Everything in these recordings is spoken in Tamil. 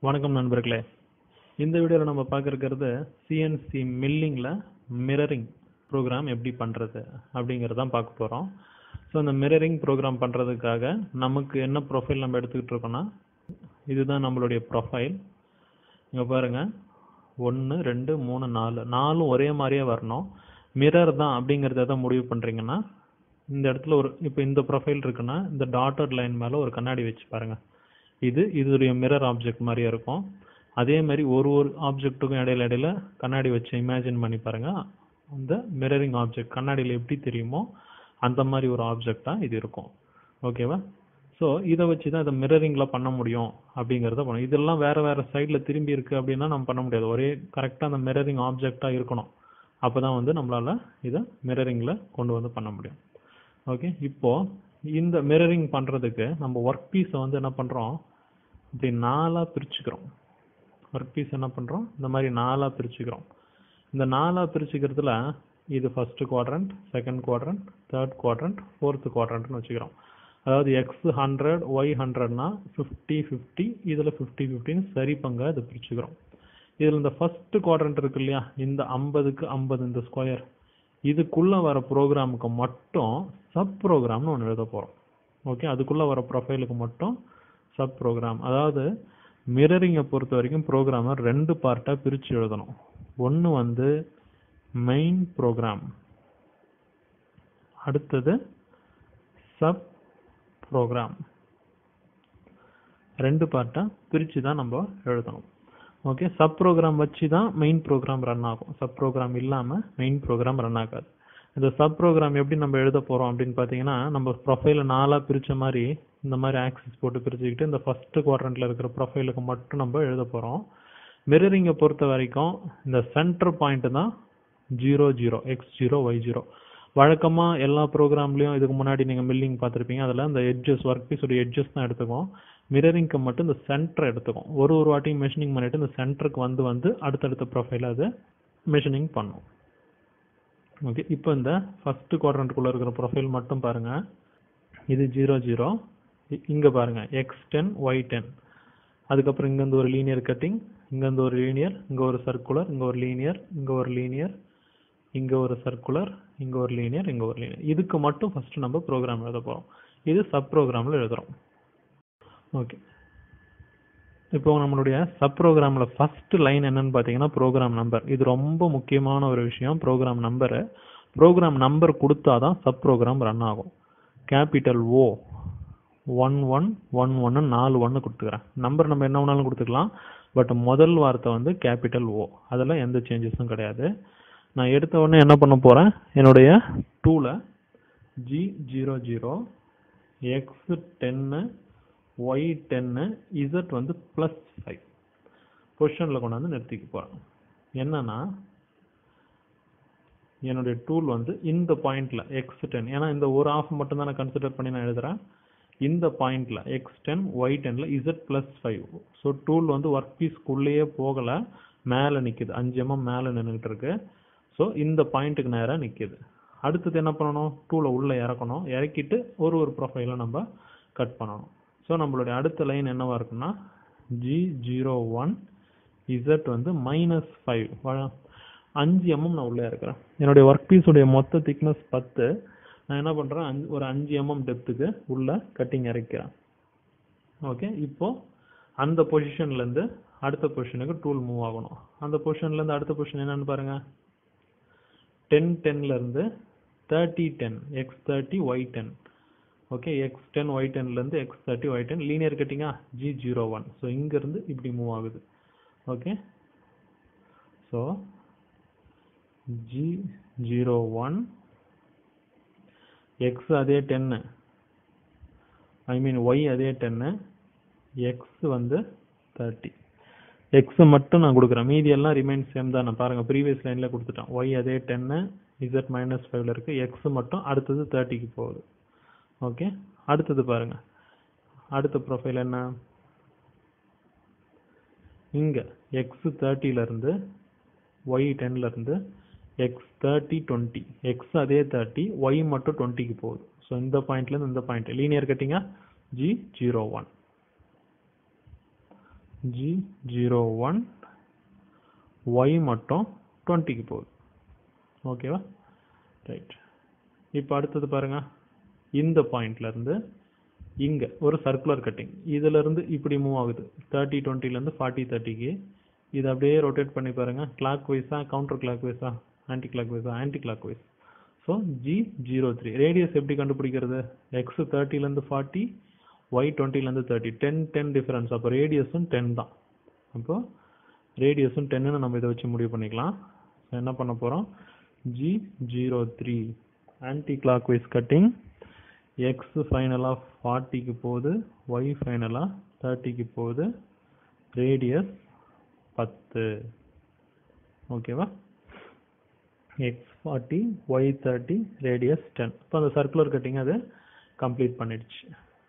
வணக்கம் நண்பர்களே இந்த வீடியோவில் நம்ம பார்க்க இருக்கிறது சிஎன்சி மில்லிங்கில் மிரரிங் ப்ரோக்ராம் எப்படி பண்ணுறது அப்படிங்கிறதான் பார்க்க போகிறோம் ஸோ அந்த மிரரிங் ப்ரோக்ராம் பண்ணுறதுக்காக நமக்கு என்ன ப்ரொஃபைல் நம்ம எடுத்துக்கிட்டு இருக்கோம்னா இதுதான் நம்மளுடைய ப்ரொஃபைல் இங்கே பாருங்கள் ஒன்று ரெண்டு மூணு நாலு நாலும் ஒரே மாதிரியே வரணும் மிரர் தான் அப்படிங்கிறத எதை முடிவு பண்ணுறீங்கன்னா இந்த இடத்துல ஒரு இப்போ இந்த ப்ரொஃபைல் இருக்குன்னா இந்த டாட்டட் லைன் மேலே ஒரு கண்ணாடி வச்சு பாருங்க இது இதோடைய மிரர் ஆப்ஜெக்ட் மாதிரியே இருக்கும் அதே மாதிரி ஒரு ஒரு ஆப்ஜெக்ட்டுக்கும் இடையில இடையில கண்ணாடி வச்சு இமேஜின் பண்ணி பாருங்க அந்த மிரரிங் ஆப்ஜெக்ட் கண்ணாடியில் எப்படி தெரியுமோ அந்த மாதிரி ஒரு ஆப்ஜெக்டாக இது இருக்கும் ஓகேவா ஸோ இதை வச்சு தான் இதை மிரரிங்கில் பண்ண முடியும் அப்படிங்கிறத பண்ணும் இதெல்லாம் வேறு வேறு சைடில் திரும்பி இருக்குது அப்படின்னா நம்ம பண்ண முடியாது ஒரே கரெக்டாக அந்த மிரரிங் ஆப்ஜெக்டாக இருக்கணும் அப்போ தான் வந்து நம்மளால் இதை மிரரிங்கில் கொண்டு வந்து பண்ண முடியும் ஓகே இப்போ இந்த மிரரிங் பண்ணுறதுக்கு நம்ம ஒர்க் பீஸை வந்து என்ன பண்ணுறோம் இப்படி நாலாக பிரிச்சுக்கிறோம் ஒர்க் பீஸ் என்ன பண்ணுறோம் இந்த மாதிரி நாலாக பிரிச்சுக்கிறோம் இந்த நாலாக பிரிச்சுக்கிறதுல இது first quadrant second quadrant third quadrant fourth குவாட்ரண்ட்னு வச்சுக்கிறோம் அதாவது எக்ஸ் ஹண்ட்ரட் ஒய் ஹண்ட்ரட்னா ஃபிஃப்டி ஃபிஃப்டி இதில் ஃபிஃப்டி ஃபிஃப்டின்னு சரி பங்காக இதை பிரிச்சுக்கிறோம் இதில் இந்த ஃபஸ்ட்டு குவாட்ரண்ட் இருக்கு இல்லையா இந்த ஐம்பதுக்கு ஐம்பது இந்த ஸ்கொயர் இதுக்குள்ளே வர ப்ரோக்ராமுக்கு மட்டும் சப் ப்ரோக்ராம்னு ஒன்று எழுத போகிறோம் ஓகே அதுக்குள்ளே வர ப்ரொஃபைலுக்கு மட்டும் சப் ப்ரோக்ராம் அதாவது மிரரிங்கை பொறுத்த வரைக்கும் ப்ரோக்ராமை ரெண்டு பார்ட்டாக பிரித்து எழுதணும் ஒன்று வந்து மெயின் ப்ரோக்ராம் அடுத்தது சப் ப்ரோக்ராம் ரெண்டு பார்ட்டாக பிரித்து தான் நம்ம எழுதணும் ஓகே சப் ப்ரோக்ராம் வச்சு தான் மெயின் ப்ரோக்ராம் ரன் ஆகும் சப் ப்ரோக்ராம் இல்லாமல் மெயின் ப்ரோக்ராம் ரன் ஆகாது இந்த சப் ப்ரோக்ராம் எப்படி நம்ம எழுத போகிறோம் அப்படின்னு பார்த்தீங்கன்னா நம்ம ப்ரொஃபைலை நாலாக பிரித்த மாதிரி இந்த மாதிரி ஆக்சிஸ் போட்டு பிரிச்சுக்கிட்டு இந்த ஃபஸ்ட்டு குவாட்ரண்ட்டில் இருக்கிற ப்ரொஃபைலுக்கு மட்டும் நம்ம எழுத போகிறோம் மிரரிங்கை பொறுத்த வரைக்கும் இந்த சென்டர் பாயிண்ட் தான் zero zero X zero Y zero வழக்கமாக எல்லா ப்ரோக்ராம்லேயும் இதுக்கு முன்னாடி நீங்கள் மில்லிங் பார்த்துருப்பீங்க அதில் இந்த எட்ஜஸ் ஒர்க் பீஸோட எட்ஜஸ் தான் எடுத்துக்கும் மிரரிங்க்கு மட்டும் இந்த சென்டர் எடுத்துக்கும் ஒரு ஒரு வாட்டியும் மெஷினிங் பண்ணிட்டு இந்த சென்டருக்கு வந்து வந்து அடுத்தடுத்த ப்ரொஃபைல அது மெஷினிங் பண்ணும் ஓகே இப்போ இந்த ஃபஸ்ட்டு குவாட்ரண்ட்டுக்குள்ளே இருக்கிற ப்ரொஃபைல் மட்டும் பாருங்கள் இது ஜீரோ ஜீரோ இங்கே பாருங்கள் எக்ஸ் டென் ஒய் டென் அதுக்கப்புறம் இங்கேருந்து ஒரு லீனியர் கட்டிங் இங்கேருந்து ஒரு லீனியர் இங்கே ஒரு சர்க்குலர் இங்கே ஒரு லீனியர் இங்கே ஒரு லீனியர் இங்கே ஒரு சர்க்குலர் இங்கே ஒரு லீனியர் இங்கே ஒரு லீனியர் இதுக்கு மட்டும் ஃபஸ்ட்டு நம்ம ப்ரோக்ராம் எழுத போகிறோம் இது சப் ப்ரோக்ராமில் எழுதுகிறோம் ஓகே இப்போ நம்மளுடைய சப் ப்ரோக்ராமில் ஃபஸ்ட் லைன் என்னன்னு பார்த்தீங்கன்னா ப்ரோக்ராம் நம்பர் இது ரொம்ப முக்கியமான ஒரு விஷயம் ப்ரோக்ராம் நம்பரு ப்ரோக்ராம் நம்பர் கொடுத்தா தான் சப் ப்ரோக்ராம் ரன் ஆகும் capital O one one one ஒன்னு நாலு ஒன்று கொடுத்துக்கிறேன் நம்பர் நம்ம என்ன வேணாலும் கொடுத்துக்கலாம் பட் முதல் வார்த்தை வந்து கேபிட்டல் ஓ அதில் எந்த சேஞ்சஸும் கிடையாது நான் எடுத்த உடனே என்ன பண்ண போகிறேன் என்னுடைய டூவில் ஜி ஜீரோ ஜீரோ எக்ஸ் டென்னு ஒய் டென்னு இசட் வந்து ப்ளஸ் ஃபைவ் பொசிஷனில் கொண்டாந்து நிறுத்திக்க போகிறேன் என்னன்னா என்னுடைய டூல் வந்து இந்த பாயிண்டில் எக்ஸ் டென் ஏன்னா இந்த ஒரு ஆஃப் மட்டும் தான் நான் கன்சிடர் பண்ணி நான் எழுதுகிறேன் இந்த பாயிண்டில் எக்ஸ் டென் ஒய் டெனில் Z plus five so tool வந்து ஒர்க் பீஸ்க்குள்ளேயே போகலை மேலே நிற்கிது அஞ்சு எம்எம் மேலே நின்றுக்கிட்டு இருக்கு ஸோ இந்த பாயிண்ட்டுக்கு நேராக நிற்கிது அடுத்தது என்ன பண்ணணும் டூலை உள்ளே இறக்கணும் இறக்கிட்டு ஒரு ஒரு ப்ரொஃபைலை நம்ம கட் பண்ணணும் ஸோ நம்மளுடைய அடுத்த லைன் என்னவா இருக்குன்னா ஜி ஜீரோ ஒன் இசட் வந்து மைனஸ் ஃபைவ் அஞ்சு எம்எம் நான் உள்ளே இருக்கிறேன் என்னுடைய ஒர்க் பீஸுடைய மொத்த திக்னஸ் பத்து நான் என்ன பண்ணுறேன் அஞ்சு ஒரு அஞ்சு எம்எம் டெப்த்துக்கு உள்ள கட்டிங் இறக்கிறேன் ஓகே இப்போ அந்த பொசிஷன்லேருந்து அடுத்த பொசிஷனுக்கு டூல் மூவ் ஆகணும் அந்த பொசிஷன்லேருந்து அடுத்த பொசிஷன் என்னன்னு பாருங்க டென் டென்லேருந்து thirty ten X thirty Y ten okay X ten Y டென்லேருந்து X thirty Y ten linear கட்டிங்கா ஜி ஜீரோ ஒன் ஸோ இங்கேருந்து இப்படி மூவ் ஆகுது okay so G zero one X அதே டென்னு ஐ மீன் ஒய் அதே டென்னு எக்ஸ் வந்து தேர்ட்டி எக்ஸ் மட்டும் நான் கொடுக்குறேன் மீதி எல்லாம் ரிமைன் சேம் தான் நான் பாருங்கள் ப்ரீவியஸ் லைனில் கொடுத்துட்டேன் ஒய் அதே டென்னு இசட் மைனஸ் ஃபைவ்ல இருக்குது எக்ஸ் மட்டும் அடுத்தது தேர்ட்டிக்கு போகுது ஓகே அடுத்தது பாருங்க அடுத்த ப்ரொஃபைல் என்ன இங்கே எக்ஸ் தேர்ட்டியிலேருந்து ஒய் டென்லேருந்து எக்ஸ் தேர்ட்டி டுவெண்ட்டி எக்ஸ் அதே தேர்ட்டி ஒய் மட்டும் டுவெண்ட்டிக்கு போகுது ஸோ இந்த பாயிண்ட்லேருந்து இந்த பாயிண்ட் லீனியர் கட்டிங்கா G zero one G zero one Y மட்டும் டுவெண்ட்டிக்கு போகுது ஓகேவா ரைட் இப்போ அடுத்தது பாருங்க இந்த பாயிண்ட்ல இருந்து இங்க ஒரு சர்க்குலர் கட்டிங் இதுல இருந்து இப்படி மூவ் ஆகுது தேர்ட்டி டுவெண்ட்டில இருந்து ஃபார்ட்டி தேர்ட்டிக்கு இது அப்படியே ரொட்டேட் பண்ணி பாருங்க கிளாக் வைஸா கவுண்டர் கிளாக் வைஸா ஆன்டி கிளாக் வைஸா anti anticlockwise so G zero three radius எப்படி கண்டுபிடிக்கிறது எக்ஸ் தேர்ட்டிலேருந்து ஃபார்ட்டி ஒய் டுவெண்ட்டிலேருந்து தேர்ட்டி டென் டென் டிஃபரன்ஸ் அப்போ ரேடியஸும் டென் தான் அப்போ ரேடியஸும் டென்னு நம்ம இதை வச்சு முடிவு பண்ணிக்கலாம் So, என்ன பண்ண போகிறோம் G zero three anticlockwise cutting X ஃபைனலாக ஃபார்ட்டிக்கு போகுது ஒய் ஃபைனலாக தேர்ட்டிக்கு போகுது ரேடியஸ் பத்து ஓகேவா X forty Y thirty radius ten இப்போ அந்த சர்க்குலர் கட்டிங் அது கம்ப்ளீட் பண்ணிடுச்சு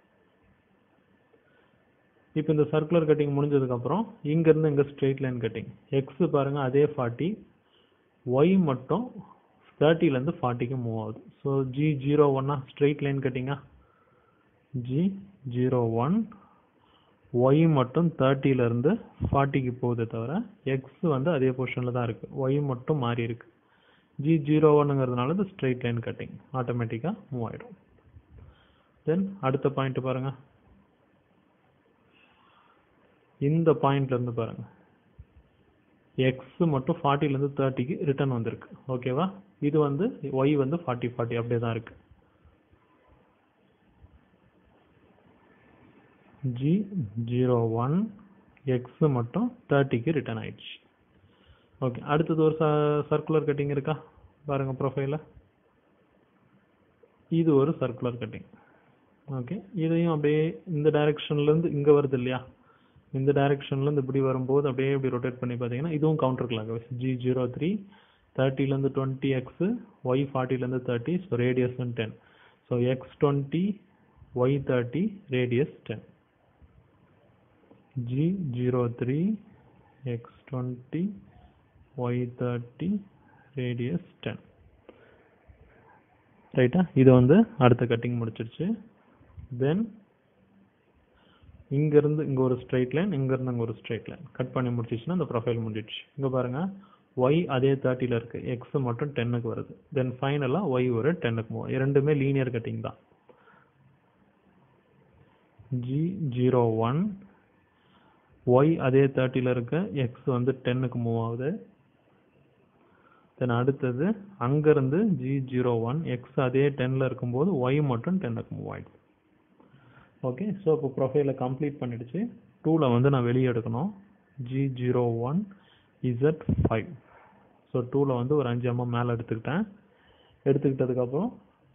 இப்போ இந்த சர்க்குலர் கட்டிங் முடிஞ்சதுக்கப்புறம் இங்கேருந்து இங்கே ஸ்ட்ரெயிட் லைன் கட்டிங் எக்ஸ் பாருங்கள் அதே ஃபார்ட்டி ஒய் மட்டும் தேர்ட்டிலேருந்து ஃபார்ட்டிக்கு மூவ் ஆகுது ஸோ ஜி ஜீரோ ஒன்னா ஸ்ட்ரெயிட் லைன் கட்டிங்கா ஜி ஜீரோ ஒன் ஒய் மட்டும் தேர்ட்டிலேருந்து ஃபார்ட்டிக்கு போகுதே தவிர எக்ஸ் வந்து அதே பொசிஷனில் தான் இருக்குது ஒய் மட்டும் மாறி இருக்கு ஜி ஜீரோ ஒன்னுங்கிறதுனால இது ஸ்ட்ரெயிட் லைன் கட்டிங் ஆட்டோமேட்டிக்காக மூவ் ஆகிடும் தென் அடுத்த பாயிண்ட் பாருங்க இந்த பாயிண்ட்ல இருந்து பாருங்க எக்ஸ் மட்டும் ஃபார்ட்டிலேருந்து தேர்ட்டிக்கு ரிட்டர்ன் வந்திருக்கு ஓகேவா இது வந்து ஒய் வந்து ஃபார்ட்டி ஃபார்ட்டி அப்படியே தான் இருக்கு ஜி ஜீரோ ஒன் எக்ஸ் மட்டும் தேர்ட்டிக்கு ரிட்டர்ன் ஆயிடுச்சு ஓகே அடுத்தது ஒரு சர்க்குலர் கட்டிங் இருக்கா பாருங்க ப்ரொஃபைல இது ஒரு சர்க்குலர் கட்டிங் ஓகே இதையும் அப்படியே இந்த டைரக்ஷன்லேருந்து இங்கே வருது இல்லையா இந்த டைரக்ஷன்லேருந்து இப்படி வரும்போது அப்படியே இப்படி ரொட்டேட் பண்ணி பார்த்தீங்கன்னா இதுவும் counter clock G zero three தேர்ட்டிலேருந்து டுவெண்ட்டி எக்ஸு ஒய் ஃபார்ட்டிலேருந்து thirty so radius ten so X twenty Y thirty radius ten G zero three X twenty Y thirty radius ten ரைட்டா இது வந்து அடுத்த கட்டிங் முடிச்சிருச்சு தென் இங்கேருந்து இங்கே ஒரு ஸ்ட்ரைட் லைன் இங்கேருந்து அங்கே ஒரு ஸ்ட்ரைட் லைன் கட் பண்ணி முடிச்சிச்சுன்னா அந்த ப்ரொஃபைல் முடிஞ்சிடுச்சு இங்கே பாருங்கள் ஒய் அதே தேர்ட்டியில் இருக்குது எக்ஸ் மட்டும் டென்னுக்கு வருது தென் ஃபைனலாக ஒய் ஒரு டென்னுக்கு மூவ் இரண்டுமே லீனியர் கட்டிங் தான் ஜி ஜீரோ ஒன் ஒய் அதே தேர்ட்டியில் இருக்க எக்ஸ் வந்து டென்னுக்கு மூவ் ஆகுது தென் அடுத்தது அங்கேருந்து ஜி ஜீரோ ஒன் எக்ஸ் அதே டென்னில் இருக்கும்போது ஒய் மட்டும் டென்னுக்கு மூவ் ஆகிடுது ஓகே ஸோ இப்போ ப்ரொஃபைலை கம்ப்ளீட் பண்ணிடுச்சு டூவில் வந்து நான் வெளியே எடுக்கணும் G zero one Z five so டூவில் வந்து ஒரு அஞ்சு எம்எம் மேலே எடுத்துக்கிட்டேன் எடுத்துக்கிட்டதுக்கப்புறம்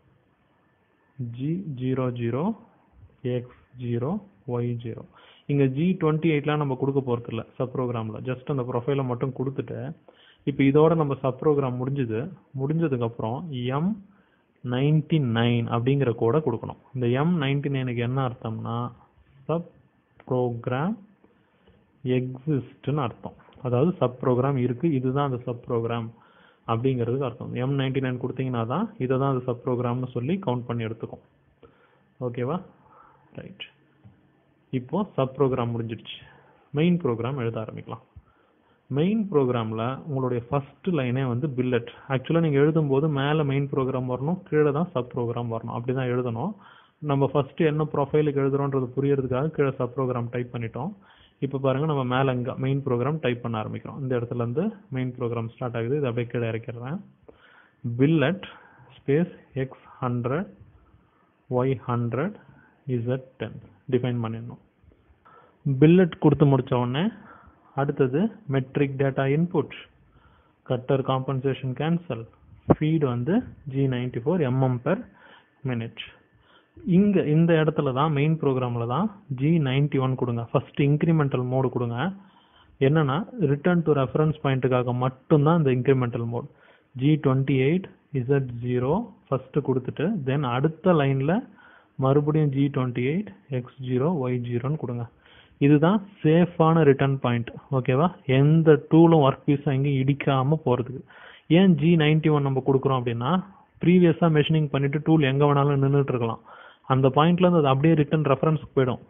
G zero zero X zero Y zero இங்கே ஜி டுவெண்ட்டி எயிட்லாம் நம்ம கொடுக்க போகிறது இல்லை சப் ப்ரோக்ராமில் ஜஸ்ட் அந்த ப்ரொஃபைலை மட்டும் கொடுத்துட்டு இப்போ இதோட நம்ம சப் ப்ரோக்ராம் முடிஞ்சுது முடிஞ்சதுக்கப்புறம் எம் நைன்டி நைன் அப்படிங்கிற கோடை கொடுக்கணும் இந்த எம் நைன்டி நைனுக்கு என்ன அர்த்தம்னா சப் ப்ரோக்ராம் எக்ஸிஸ்ட்னு அர்த்தம் அதாவது சப் ப்ரோக்ராம் இருக்குது இதுதான் அந்த சப் ப்ரோக்ராம் அப்படிங்கிறதுக்கு அர்த்தம் எம் நைன்டி நைன் கொடுத்தீங்கன்னா தான் இதை தான் அந்த சப் ப்ரோக்ராம்னு சொல்லி கவுண்ட் பண்ணி எடுத்துக்கும் ஓகேவா ரைட் இப்போ சப் ப்ரோக்ராம் முடிஞ்சிடுச்சு மெயின் ப்ரோக்ராம் எழுத ஆரம்பிக்கலாம் மெயின் ப்ரோக்ராமில் உங்களுடைய ஃபர்ஸ்ட் லைனே வந்து பில்லட் ஆக்சுவலாக நீங்கள் எழுதும்போது மேலே மெயின் ப்ரோக்ராம் வரணும் கீழே தான் சப் ப்ரோக்ராம் வரணும் அப்படி தான் எழுதணும் நம்ம ஃபஸ்ட்டு என்ன ப்ரொஃபைலுக்கு எழுதுறோன்றது புரியறதுக்காக கீழே சப் ப்ரோக்ராம் டைப் பண்ணிட்டோம் இப்போ பாருங்கள் நம்ம மேலே இங்கே மெயின் ப்ரோக்ராம் டைப் பண்ண ஆரம்பிக்கிறோம் இந்த இடத்துல இருந்து மெயின் ப்ரோக்ராம் ஸ்டார்ட் ஆகுது இது அப்படியே கீழே இறக்கிடுறேன் billet space X hundred Y hundred Z ten define பண்ணிடணும் பில்லட் கொடுத்து முடிச்ச உடனே அடுத்தது metric data input cutter compensation cancel feed வந்து G ninety four mm per minute இங்கே இந்த இடத்துல தான் மெயின் ப்ரோக்ராமில் தான் ஜி நைன்டி ஒன் கொடுங்க ஃபர்ஸ்ட் இன்க்ரிமெண்டல் மோடு கொடுங்க என்னன்னா ரிட்டர்ன் டு ரெஃபரன்ஸ் பாயிண்ட்டுக்காக மட்டும்தான் இந்த incremental mode G twenty eight Z zero first கொடுத்துட்டு தென் அடுத்த லைனில் மறுபடியும் G twenty eight X zero Y ஜீரோன்னு கொடுங்க இதுதான் சேஃபான ரிட்டர்ன் பாயிண்ட் ஓகேவா எந்த டூலும் ஒர்க் பீஸும் எங்கேயும் இடிக்காமல் போகிறதுக்கு ஏன் ஜி நைன்டி ஒன் நம்ம கொடுக்குறோம் அப்படின்னா ப்ரீவியஸாக மெஷினிங் பண்ணிட்டு டூல் எங்கே வேணாலும் நின்றுட்டு இருக்கலாம் அந்த பாயிண்ட்லேருந்து அது அப்படியே ரிட்டர்ன் ரெஃபரன்ஸ்க்கு போயிடும்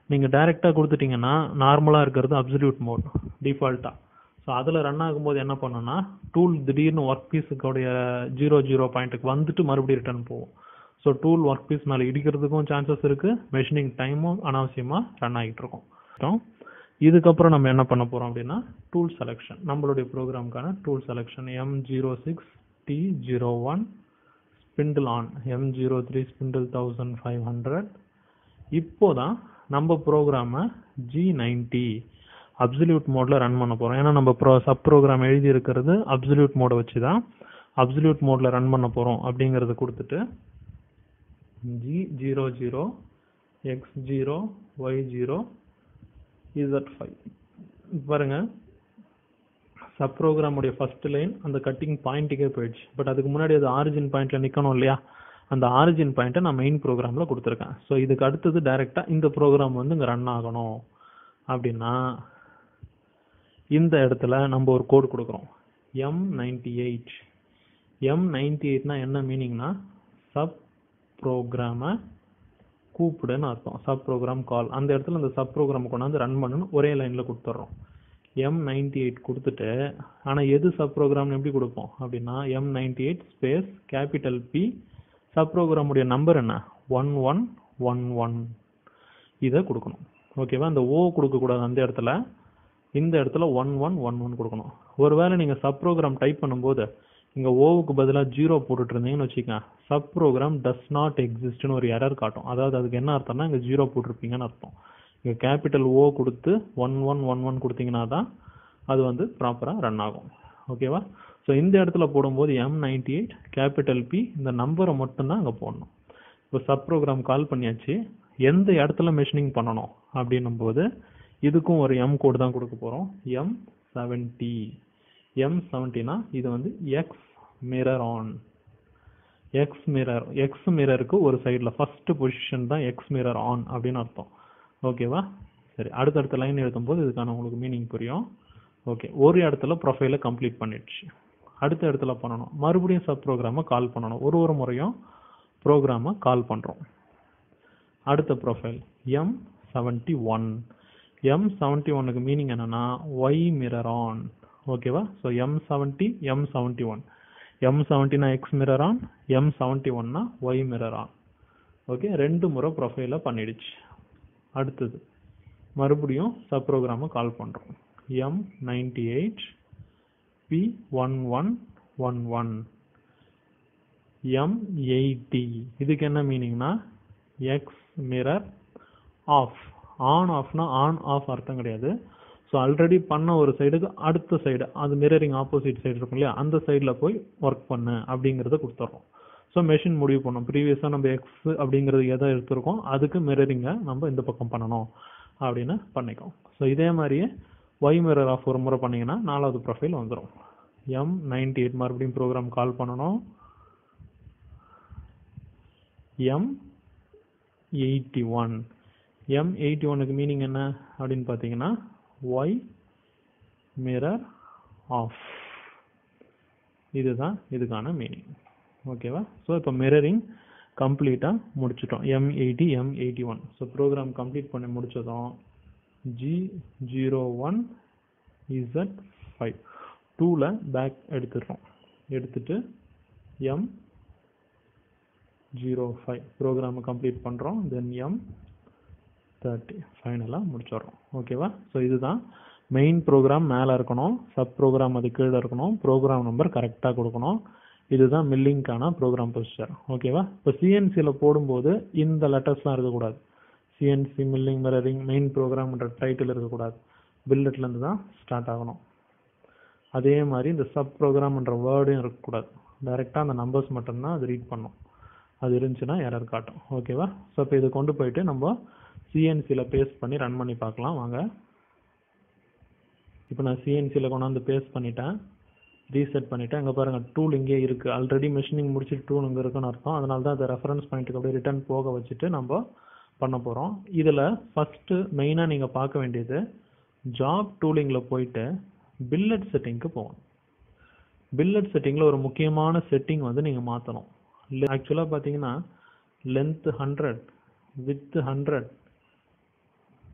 நீங்கள் டைரெக்டாக கொடுத்துட்டீங்கன்னா நார்மலாக இருக்கிறது அப்சல்யூட் மோட் டிஃபால்ட்டாக ஸோ அதில் ரன் ஆகும்போது என்ன பண்ணோம்னா டூல் திடீர்னு ஒர்க் பீஸுக்குடைய ஜீரோ ஜீரோ பாயிண்ட்டுக்கு வந்துட்டு மறுபடியும் ரிட்டர்ன் போகும் ஸோ டூல் ஒர்க் பீஸ் மேலே இடிக்கிறதுக்கும் சான்சஸ் இருக்குது மெஷினிங் டைமும் அனாவசியமாக ரன் ஆகிட்டு இருக்கும் அப்புறம் இதுக்கப்புறம் நம்ம என்ன பண்ண போகிறோம் அப்படின்னா டூல் செலெக்ஷன் நம்மளுடைய ப்ரோக்ராம்க்கான tool selection M zero six T zero one spindle on M zero three spindle thousand five hundred இப்போ தான் நம்ம ப்ரோக்ராமை ஜி நைன்டி அப்சல்யூட் மோடில் ரன் பண்ண போகிறோம் ஏன்னா நம்ம ப்ரோ சப் ப்ரோக்ராம் எழுதி இருக்கிறது அப்சல்யூட் மோடை வச்சு தான் அப்சல்யூட் மோடில் ரன் பண்ண போகிறோம் அப்படிங்கிறத கொடுத்துட்டு G zero zero X zero Y zero Z five பாருங்க சப் ப்ரோக்ராமுடைய ஃபர்ஸ்ட் லைன் அந்த கட்டிங் பாயிண்ட்டுக்கே போயிடுச்சு பட் அதுக்கு முன்னாடி அது ஆரிஜின் பாயிண்ட்ல நிற்கணும் இல்லையா அந்த ஆரிஜின் பாயிண்ட்டை நான் மெயின் ப்ரோக்ராமில் கொடுத்துருக்கேன் ஸோ இதுக்கு அடுத்தது டைரெக்டாக இந்த ப்ரோக்ராம் வந்து இங்கே ரன் ஆகணும் அப்படின்னா இந்த இடத்துல நம்ம ஒரு கோட் கொடுக்குறோம் M ninety eight M ninety எயிட்னா என்ன மீனிங்னா சப் ப்ரோக்ராமை கூப்பிடுன்னு அர்த்தம் சப் ப்ரோக்ராம் கால் அந்த இடத்துல இந்த சப் ப்ரோக்ராம் கொண்டாந்து ரன் பண்ணணும் ஒரே லைனில் கொடுத்துட்றோம் எம் நைன்டி எயிட் கொடுத்துட்டு ஆனால் எது சப் ப்ரோக்ராம்னு எப்படி கொடுப்போம் அப்படின்னா M ninety eight space capital P sub ப்ரோக்ராமுடைய நம்பர் என்ன ஒன் ஒன் ஒன் ஒன் இதை கொடுக்கணும் ஓகேவா அந்த ஓ கொடுக்கக்கூடாது அந்த இடத்துல இந்த இடத்துல ஒன் ஒன் ஒன் ஒன் கொடுக்கணும் ஒருவேளை நீங்கள் சப் ப்ரோக்ராம் டைப் பண்ணும்போது இங்கே ஓவுக்கு பதிலாக ஜீரோ போட்டுட்டு இருந்தீங்கன்னு வச்சுக்கோங்க சப் ப்ரோக்ராம் டஸ் நாட் எக்ஸிஸ்ட்னு ஒரு எரர் காட்டும் அதாவது அதுக்கு என்ன அர்த்தம்னா இங்கே ஜீரோ போட்டிருப்பீங்கன்னு அர்த்தம் இங்கே கேபிட்டல் ஓ கொடுத்து ஒன் ஒன் ஒன் ஒன் கொடுத்தீங்கன்னா தான் அது வந்து ப்ராப்பராக ரன் ஆகும் ஓகேவா ஸோ இந்த இடத்துல போடும்போது M ninety eight capital P இந்த நம்பரை மட்டும்தான் அங்கே போடணும் இப்போ சப் ப்ரோக்ராம் கால் பண்ணியாச்சு எந்த இடத்துல மெஷினிங் பண்ணணும் அப்படின்னும் போது இதுக்கும் ஒரு எம் கோடு தான் கொடுக்க போகிறோம் எம் செவன்டி எம் செவன்ட்டினா இது வந்து X mirror on X mirror X மிரருக்கு ஒரு சைடில் ஃபர்ஸ்ட் பொசிஷன் தான் எக்ஸ் மிரர் ஆன் அப்படின்னு அர்த்தம் ஓகேவா சரி அடுத்தடுத்த லைன் எழுதும்போது இதுக்கான உங்களுக்கு மீனிங் புரியும் ஓகே ஒரு இடத்துல ப்ரொஃபைலை கம்ப்ளீட் பண்ணிடுச்சு அடுத்த இடத்துல பண்ணணும் மறுபடியும் சப் ப்ரோக்ராமை கால் பண்ணணும் ஒரு ஒரு முறையும் ப்ரோக்ராமை கால் பண்ணுறோம் அடுத்த profile M seventy one M seventy ஒன்னுக்கு மீனிங் என்னன்னா ஒய் மிரர் ஆன் ஓகேவா so M seventy M seventy one M செவன்ட்டினா X mirror on M seventy ஒன்னா ஒய் மிரர் ஆன் ஓகே ரெண்டு முறை ப்ரொஃபைலை பண்ணிடுச்சு அடுத்தது மறுபடியும் சப் ப்ரோக்ராமை கால் பண்ணுறோம் M ninety eight P one one one one M eighty இதுக்கு என்ன மீனிங்னா எக்ஸ் மிரர் ஆஃப் ஆன் ஆஃப்னா ஆன் ஆஃப் அர்த்தம் கிடையாது ஸோ ஆல்ரெடி பண்ண ஒரு சைடுக்கு அடுத்த சைடு அது மிரரிங் ஆப்போசிட் சைடு இருக்கும் இல்லையா அந்த சைடில் போய் ஒர்க் பண்ணு அப்படிங்கிறத கொடுத்துட்றோம் ஸோ மெஷின் முடிவு பண்ணோம் ப்ரீவியஸாக நம்ம எக்ஸ் அப்படிங்கிறது எதை எடுத்திருக்கோம் அதுக்கு மிரரிங்கை நம்ம இந்த பக்கம் பண்ணணும் அப்படின்னு பண்ணிக்கோம் ஸோ இதே மாதிரியே ஒய் மிரர் ஆஃப் ஒரு முறை பண்ணீங்கன்னா நாலாவது ப்ரொஃபைல் வந்துடும் எம் நைன்டி எயிட் மறுபடியும் ப்ரோக்ராம் கால் பண்ணணும் M eighty one M eighty ஒனுக்கு மீனிங் என்ன அப்படின்னு பார்த்தீங்கன்னா ஒய் மிரர் ஆஃப் இதுதான் இதுக்கான மீனிங் ஓகேவா ஸோ இப்போ மிரரிங் கம்ப்ளீட்டாக முடிச்சிட்டோம் M eighty M eighty one so program complete பண்ணி முடிச்சதும் G zero one Z five டூவில் பேக் எடுத்துடுறோம் எடுத்துட்டு எம் ஜீரோ ஃபைவ் ப்ரோக்ராமை கம்ப்ளீட் பண்ணுறோம் தென் எம் தேர்ட்டி ஃபைனலாக முடிச்சிடுறோம் ஓகேவா ஸோ இதுதான் மெயின் ப்ரோக்ராம் மேலே இருக்கணும் சப் ப்ரோக்ராம் அது கீழே இருக்கணும் ப்ரோக்ராம் நம்பர் கரெக்டாக கொடுக்கணும் இதுதான் மில்லிங்க்கான ப்ரோக்ராம் ப்ரொசீஜர் ஓகேவா இப்போ சிஎன்சியில் போடும்போது இந்த லெட்டர்ஸ்லாம் இருக்கக்கூடாது சிஎன்சி மில்லிங் மிரரிங் மெயின் ப்ரோக்ராம்ன்ற டைட்டில் இருக்கக்கூடாது பில்லட்லேருந்து தான் ஸ்டார்ட் ஆகணும் அதே மாதிரி இந்த சப் ப்ரோக்ராம்ன்ற வேர்டும் இருக்கக்கூடாது டைரெக்டாக அந்த நம்பர்ஸ் மட்டும்தான் அது ரீட் பண்ணும் அது இருந்துச்சுன்னா எரர் காட்டும் ஓகேவா ஸோ இப்போ இதை கொண்டு போயிட்டு நம்ம சிஎன்சியில் பேஸ்ட் பண்ணி ரன் பண்ணி பார்க்கலாம் வாங்க இப்போ நான் சிஎன்சியில் கொண்டாந்து பேஸ்ட் பண்ணிட்டேன் ரீசெட் பண்ணிட்டேன் அங்கே பாருங்கள் டூல் இங்கே இருக்குது ஆல்ரெடி மிஷினிங் முடிச்சுட்டு டூல் இங்கே இருக்குன்னு அர்த்தம் அதனால தான் அதை ரெஃபரன்ஸ் பாயிண்ட்டுக்கு அப்படியே ரிட்டர்ன் போக வச்சுட்டு நம்ம பண்ண போகிறோம் இதில் ஃபஸ்ட்டு மெயினாக நீங்கள் பார்க்க வேண்டியது ஜாப் டூலிங்கில் போயிட்டு பில்லட் செட்டிங்க்கு போகணும் பில்லட் செட்டிங்கில் ஒரு முக்கியமான செட்டிங் வந்து நீங்கள் மாற்றணும் ஆக்சுவலாக பார்த்தீங்கன்னா length hundred width hundred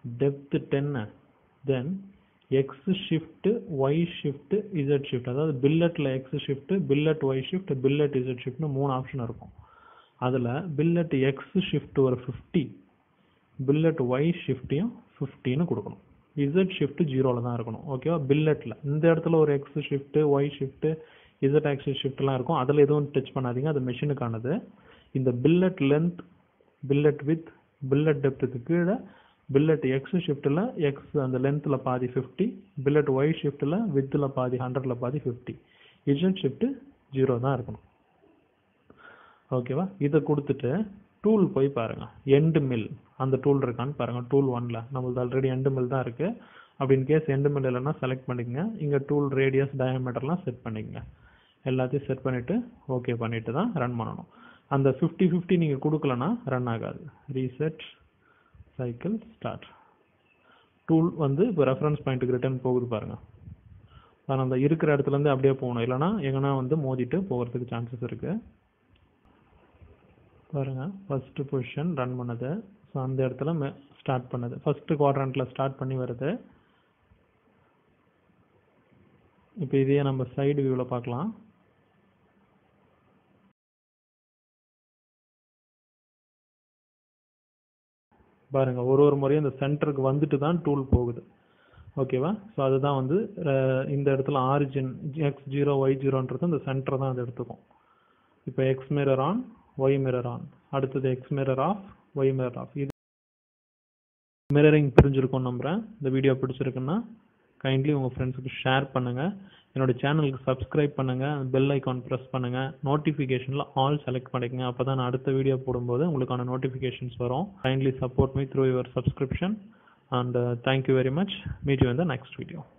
depth டென்னு then X shift Y shift Z shift அதாவது பில்லட்டில் X shift billet Y shift billet Z ஷிஃப்ட்னு மூணு ஆப்ஷன் இருக்கும் அதில் பில்லட் எக்ஸ் ஷிஃப்ட் ஒரு ஃபிஃப்டி பில்லட் ஒய் ஷிஃப்ட்டையும் ஃபிஃப்டின்னு கொடுக்கணும் இசட் ஷிஃப்ட் ஜீரோவில் தான் இருக்கணும் ஓகேவா பில்லட்டில் இந்த இடத்துல ஒரு X shift Y shift Z axis ஷிஃப்ட்லாம் இருக்கும் அதில் எதுவும் டச் பண்ணாதீங்க அது மிஷினுக்கானது இந்த billet length billet width billet டெப்த்துக்கு கீழே பில்லட் எக்ஸ் ஷிஃப்ட்டில் எக்ஸ் அந்த லென்த்தில் பாதி ஃபிஃப்டி பில்லட் ஒய் ஷிஃப்ட்டில் வித்தில் பாதி ஹண்ட்ரடில் பாதி ஃபிஃப்டி இசட் ஷிஃப்ட் ஜீரோ தான் இருக்கணும் ஓகேவா இதை கொடுத்துட்டு டூல் போய் பாருங்க எண்டு மில் அந்த டூல் இருக்கான்னு பாருங்க டூல் ஒன்ல நம்மளது ஆல்ரெடி எண்டு மில் தான் இருக்கு அப்படின்னு கேஸ் எண்டு மில் இல்லைன்னா செலக்ட் பண்ணிக்கங்க இங்கே டூல் ரேடியஸ் டயமீட்டர்லாம் செட் பண்ணிக்கங்க எல்லாத்தையும் செட் பண்ணிட்டு ஓகே பண்ணிட்டு தான் ரன் பண்ணணும் அந்த ஃபிஃப்டி ஃபிஃப்டி நீங்கள் கொடுக்கலனா ரன் ஆகாது ரீசெட் சைக்கிள் ஸ்டார்ட் டூல் வந்து இப்போ ரெஃபரன்ஸ் பாயிண்ட்டுக்கு ரிட்டர்ன் போகுது பாருங்க ஆனால் அந்த இருக்கிற இடத்துலேருந்து அப்படியே போகணும் இல்லைனா எங்கன்னா வந்து மோதிட்டு போகிறதுக்கு சான்சஸ் இருக்கு பாருங்க ஃபர்ஸ்ட் பொசிஷன் ரன் பண்ணது ஸோ அந்த இடத்துல ஸ்டார்ட் பண்ணது ஃபர்ஸ்ட் குவாட்ரண்ட்ல ஸ்டார்ட் பண்ணி வருது இப்போ இதையே நம்ம சைடு வியூவில் பார்க்கலாம் பாருங்க ஒரு ஒரு முறையும் இந்த சென்டருக்கு வந்துட்டு தான் டூல் போகுது ஓகேவா ஸோ அதுதான் வந்து அஹ், இந்த இடத்துல ஆரிஜின் எக்ஸ் ஜீரோ ஒய் ஜீரோன்றது இந்த சென்டர் தான் அது எடுத்துக்கும் இப்போ X mirror on Y mirror on அடுத்தது X mirror off Y mirror off இது மிரரிங் புரிஞ்சிருக்கும் நம்புறேன் இந்த வீடியோ பிடிச்சிருக்குன்னா கைண்ட்லி உங்கள் ஃப்ரெண்ட்ஸுக்கு ஷேர் பண்ணுங்க என்னோட சேனலுக்கு சப்ஸ்கிரைப் பண்ணுங்க பெல் ஐகான் ப்ரெஸ் பண்ணுங்க நோட்டிஃபிகேஷனில் ஆல் செலக்ட் பண்ணிக்கங்க அப்போ தான் நான் அடுத்த வீடியோ போடும்போது உங்களுக்கான நோட்டிஃபிகேஷன்ஸ் வரும் kindly support me through your subscription and thank you very much meet you in the next video